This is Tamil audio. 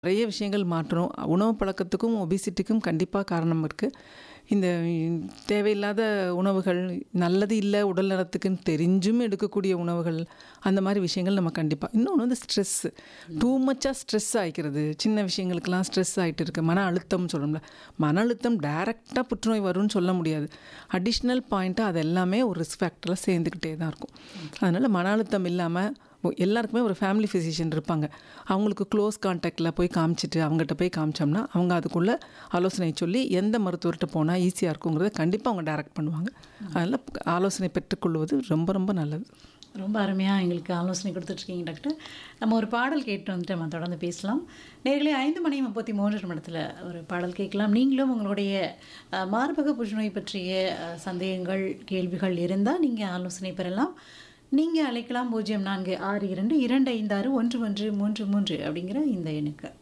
நிறைய விஷயங்கள் மாற்றணும் உணவு பழக்கத்துக்கும் ஒபிசிட்டிக்கும் கண்டிப்பாக காரணம் இருக்குது இந்த தேவையில்லாத உணவுகள் நல்லது இல்லை உடல் நலத்துக்குன்னு தெரிஞ்சும் எடுக்கக்கூடிய உணவுகள் அந்த மாதிரி விஷயங்கள் நம்ம கண்டிப்பாக இன்னொன்று வந்து ஸ்ட்ரெஸ்ஸு டூ மச்சாக ஸ்ட்ரெஸ் ஆகிக்கிறது சின்ன விஷயங்களுக்கெல்லாம் ஸ்ட்ரெஸ் ஆகிட்டு இருக்கு மன அழுத்தம்னு சொல்லணும்ல மன அழுத்தம் டைரெக்டாக புற்றுநோய் வரும்னு சொல்ல முடியாது அடிஷ்னல் பாயிண்ட்டாக அது எல்லாமே ஒரு ரிஸ்க் ஃபேக்டரில் சேர்ந்துக்கிட்டே தான் இருக்கும் அதனால் மன அழுத்தம் இல்லாமல் எல்லாருக்குமே ஒரு ஃபேமிலி ஃபிசிஷியன் இருப்பாங்க அவங்களுக்கு க்ளோஸ் கான்டாக்டில் போய் காமிச்சிட்டு அவங்ககிட்ட போய் காமிச்சோம்னா அவங்க அதுக்குள்ளே ஆலோசனை சொல்லி எந்த மருத்துவர்கிட்ட போனால் ஈஸியாக இருக்குங்கிறத கண்டிப்பாக அவங்க டைரக்ட் பண்ணுவாங்க அதனால் ஆலோசனை பெற்றுக்கொள்வது ரொம்ப ரொம்ப நல்லது ரொம்ப அருமையாக எங்களுக்கு ஆலோசனை கொடுத்துட்ருக்கீங்க டாக்டர் நம்ம ஒரு பாடல் கேட்டு வந்துட்டு நம்ம தொடர்ந்து பேசலாம் நேர்களே ஐந்து மணி முப்பத்தி மூன்று நிமிடத்தில் ஒரு பாடல் கேட்கலாம் நீங்களும் உங்களுடைய அஹ், மார்பக புற்றுநோய் பற்றிய அஹ், சந்தேகங்கள் கேள்விகள் இருந்தால் நீங்கள் ஆலோசனை பெறலாம் நீங்கள் அழைக்கலாம் பூஜ்ஜியம் நான்கு ஆறு இரண்டு இரண்டு ஐந்து ஆறு ஒன்று ஒன்று மூன்று மூன்று அப்படிங்கிற இந்த எண்ணுக்கு